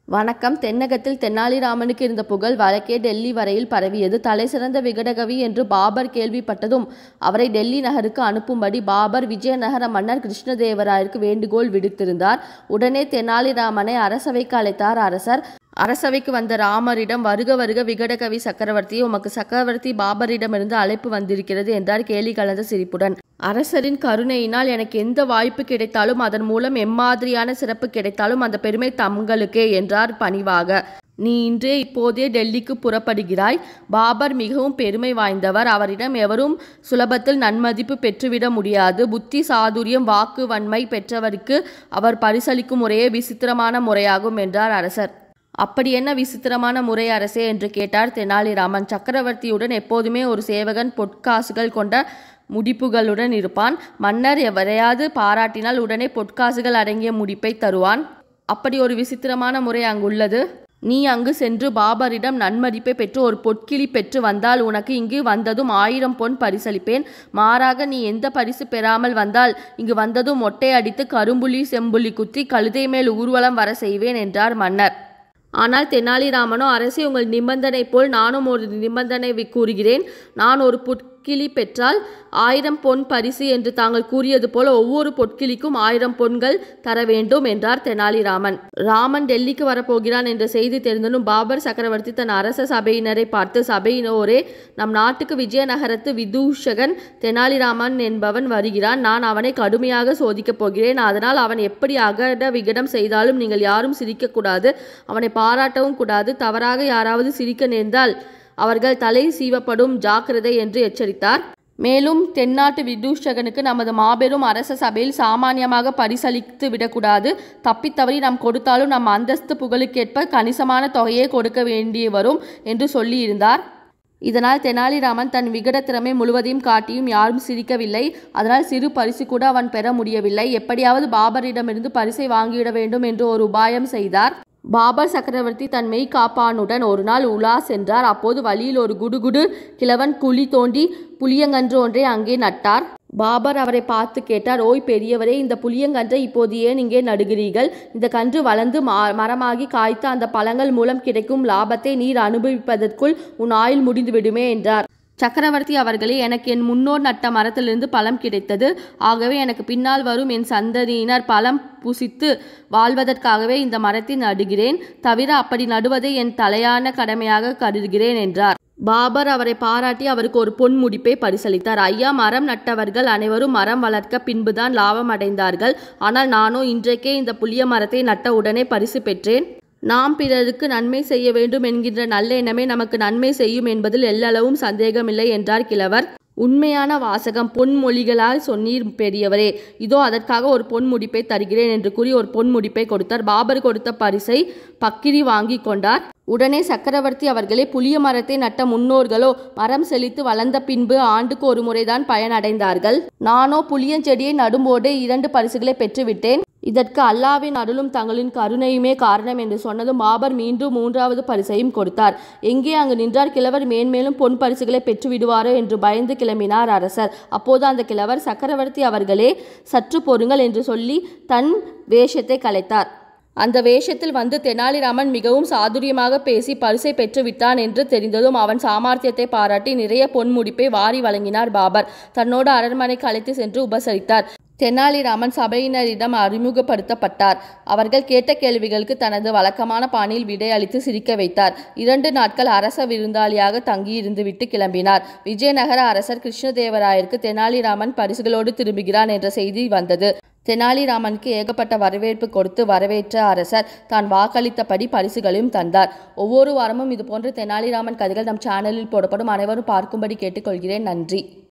வணக்கம் தென்னகத்தில் தெனாலிராமனுக்கு இருந்த புகழ் வழக்கே டெல்லி வரையில் பரவியது தலைசிறந்த விகடகவி என்று பாபர் கேள்விப்பட்டதும் அவரை டெல்லி நகருக்கு அனுப்பும்படி பாபர் விஜயநகர மன்னர் கிருஷ்ணதேவராயருக்கு வேண்டுகோள் விடுத்திருந்தார் உடனே தெனாலிராமனை அரசவைக்கு அழைத்தார் அரசர் அரசவைக்கு வந்த ராமரிடம் வருக வருக விகடகவி சக்கரவர்த்தி உமக்கு சக்கரவர்த்தி பாபரிடமிருந்து அழைப்பு வந்திருக்கிறது என்றார் கேலி கலந்த சிரிப்புடன் அரசரின் கருணையினால் எனக்கு எந்த வாய்ப்பு கிடைத்தாலும் அதன் மூலம் எம்மாதிரியான சிறப்பு கிடைத்தாலும் அந்த பெருமை தங்களுக்கே என்றார் பணிவாக நீ இன்றே இப்போதே டெல்லிக்கு புறப்படுகிறாய் பாபர் மிகவும் பெருமை வாய்ந்தவர் அவரிடம் எவரும் சுலபத்தில் நன்மதிப்பு பெற்றுவிட முடியாது புத்தி சாதுரியம் வாக்கு வன்மை பெற்றவருக்கு அவர் பரிசளிக்கும் முறையே விசித்திரமான முறையாகும் என்றார் அரசர் அப்படி என்ன விசித்திரமான முறை அரசே என்று கேட்டார் தெனாலிராமன் சக்கரவர்த்தியுடன் எப்போதுமே ஒரு சேவகன் பொற்காசுகள் கொண்ட முடிப்புகளுடன் இருப்பான் மன்னர் எவரையாவது பாராட்டினால் உடனே பொற்காசுகள் அடங்கிய முடிப்பை தருவான் அப்படி ஒரு விசித்திரமான முறை அங்குள்ளது நீ அங்கு சென்று பாபரிடம் நன்மதிப்பை பெற்று ஒரு பொற்கிளி பெற்று வந்தால் உனக்கு இங்கு வந்ததும் ஆயிரம் பொன் பரிசளிப்பேன் மாறாக நீ எந்த பரிசு பெறாமல் வந்தால் இங்கு வந்ததும் மொட்டை அடித்து கரும்புலி செம்புலி குத்தி கழுதை மேல் ஊர்வலம் வர செய்வேன் என்றார் மன்னர் ஆனால் தெனாலிராமனோ அரசே உங்கள் நிபந்தனை போல் நானும் ஒரு நிபந்தனை வி- கூறுகிறேன் நான் ஒரு பொற்கிளி பெற்றால் ஆயிரம் பொன் பரிசு என்று தாங்கள் கூறியது போல ஒவ்வொரு பொற்கிளிக்கும் ஆயிரம் பொன்கள் தர வேண்டும் என்றார் தெனாலிராமன் ராமன் டெல்லிக்கு வரப்போகிறான் என்ற செய்தி தெரிந்ததும் பாபர் சக்கரவர்த்தி தன் அரச சபையினரை பார்த்து சபையினோரே நம் நாட்டுக்கு விஜயநகரத்து விதூஷகன் தெனாலிராமன் என்பவன் வருகிறான் நான் அவனை கடுமையாக சோதிக்கப் போகிறேன் அதனால் அவன் எப்படி அகட விகடம் செய்தாலும் நீங்கள் யாரும் சிரிக்கக்கூடாது அவனை பாராட்டவும் கூடாது தவறாக யாராவது சிரிக்க நேர்ந்தால் அவர்கள் தலை சீவப்படும் ஜாக்கிரதை என்று எச்சரித்தார் மேலும் தென்னாட்டு விதூஷகனுக்கு நமது மாபெரும் அரச சபையில் சாமானியமாக பரிசளித்து விடக்கூடாது தப்பித்தவறி நாம் கொடுத்தாலும் நம் அந்தஸ்து புகழுக்கேற்ப கணிசமான தொகையை கொடுக்க வேண்டி வரும் என்று சொல்லியிருந்தார் இதனால் தெனாலிராமன் தன் விகட திறமை முழுவதையும் காட்டியும் யாரும் சிரிக்கவில்லை அதனால் சிறு பரிசு கூட அவன் பெற முடியவில்லை எப்படியாவது பாபரிடமிருந்து பரிசை வாங்கிவிட வேண்டும் என்று ஒரு உபாயம் செய்தார் பாபர் சக்கரவர்த்தி தன் மெய் காப்பானுடன் ஒரு நாள் உலா சென்றார் அப்போது வழியில் ஒரு குடுகுடு கிழவன் குழி தோண்டி புளியங்கன்று ஒன்றை அங்கே நட்டார் பாபர் அவரை பார்த்து கேட்டார் ஓய் பெரியவரே இந்த புளியங்கன்றை இப்போது ஏன் இங்கே நடுகிறீர்கள் இந்த கன்று வளர்ந்து மா- மரமாகி காய்த்த அந்த பழங்கள் மூலம் கிடைக்கும் லாபத்தை நீர் அனுபவிப்பதற்குள் உன் ஆயுள் முடிந்து விடுமே என்றார் சக்கரவர்த்தி அவர்களே எனக்கு என் முன்னோர் நட்ட மரத்திலிருந்து பழம் கிடைத்தது ஆகவே எனக்கு பின்னால் வரும் என் சந்ததியினர் பழம் புசித்து வாழ்வதற்காகவே இந்த மரத்தை நடுகிறேன் தவிர அப்படி நடுவதை என் தலையான கடமையாக கருதுகிறேன் என்றார் பாபர் அவரை பாராட்டி அவருக்கு ஒரு பொன் முடிப்பை பரிசளித்தார் ஐயா மரம் நட்டவர்கள் அனைவரும் மரம் வளர்க்க பின்புதான் லாபம் அடைந்தார்கள் ஆனால் நானோ இன்றைக்கே இந்த புளிய மரத்தை நட்ட உடனே பரிசு பெற்றேன் நாம் பிறருக்கு நன்மை செய்ய வேண்டும் என்கின்ற நல்ல எண்ணமே நமக்கு நன்மை செய்யும் என்பதில் எல்லளவும் சந்தேகமில்லை என்றார் கிழவர் உண்மையான வாசகம் பொன்மொழிகளால் சொன்னீர் பெரியவரே இதோ அதற்காக ஒரு பொன் முடிப்பை தருகிறேன் என்று கூறி ஒரு பொன் முடிப்பை கொடுத்தார் பாபர் கொடுத்த பரிசை பக்கிரி வாங்கி கொண்டார் உடனே சக்கரவர்த்தி அவர்களே புளிய மரத்தை நட்ட முன்னோர்களோ மரம் செழித்து வளர்ந்த பின்பு ஆண்டுக்கு ஒரு முறைதான் பயனடைந்தார்கள் நானோ புளியஞ்செடியை நடும்போதே இரண்டு பரிசுகளை பெற்றுவிட்டேன் இதற்கு அல்லாவின் அருளும் தங்களின் கருணையுமே காரணம் என்று சொன்னதும் பாபர் மீண்டும் மூன்றாவது பரிசையும் கொடுத்தார் எங்கே அங்கு நின்றார் கிழவர் மேன்மேலும் பொன் பரிசுகளை பெற்று விடுவாரோ என்று பயந்து கிளம்பினார் அரசர் அப்போது அந்த கிழவர் சக்கரவர்த்தி அவர்களே சற்று பொறுங்கள் என்று சொல்லி தன் வேஷத்தை கலைத்தார் அந்த வேஷத்தில் வந்து தெனாலிராமன் மிகவும் சாதுரியமாக பேசி பரிசை பெற்றுவிட்டான் என்று தெரிந்ததும் அவன் சாமர்த்தியத்தை பாராட்டி நிறைய பொன்முடிப்பை வாரி வழங்கினார் பாபர் தன்னோடு அரண்மனைக்கு அழைத்து சென்று உபசரித்தார் தெனாலிராமன் சபையினரிடம் அறிமுகப்படுத்தப்பட்டார் அவர்கள் கேட்ட கேள்விகளுக்கு தனது வழக்கமான பாணியில் விடை அளித்து சிரிக்க வைத்தார் இரண்டு நாட்கள் அரச விருந்தாளியாக தங்கியிருந்துவிட்டு கிளம்பினார் விஜயநகர அரசர் கிருஷ்ணதேவராயருக்கு தெனாலிராமன் பரிசுகளோடு திரும்புகிறான் என்ற செய்தி வந்தது தெனாலிராமனுக்கு ஏகப்பட்ட வரவேற்பு கொடுத்து வரவேற்ற அரசர் தான் வாக்களித்தபடி பரிசுகளையும் தந்தார் ஒவ்வொரு வாரமும் இதுபோன்ற தெனாலிராமன் கதைகள் நம் சேனலில் போடப்படும் அனைவரும் பார்க்கும்படி கேட்டுக்கொள்கிறேன் நன்றி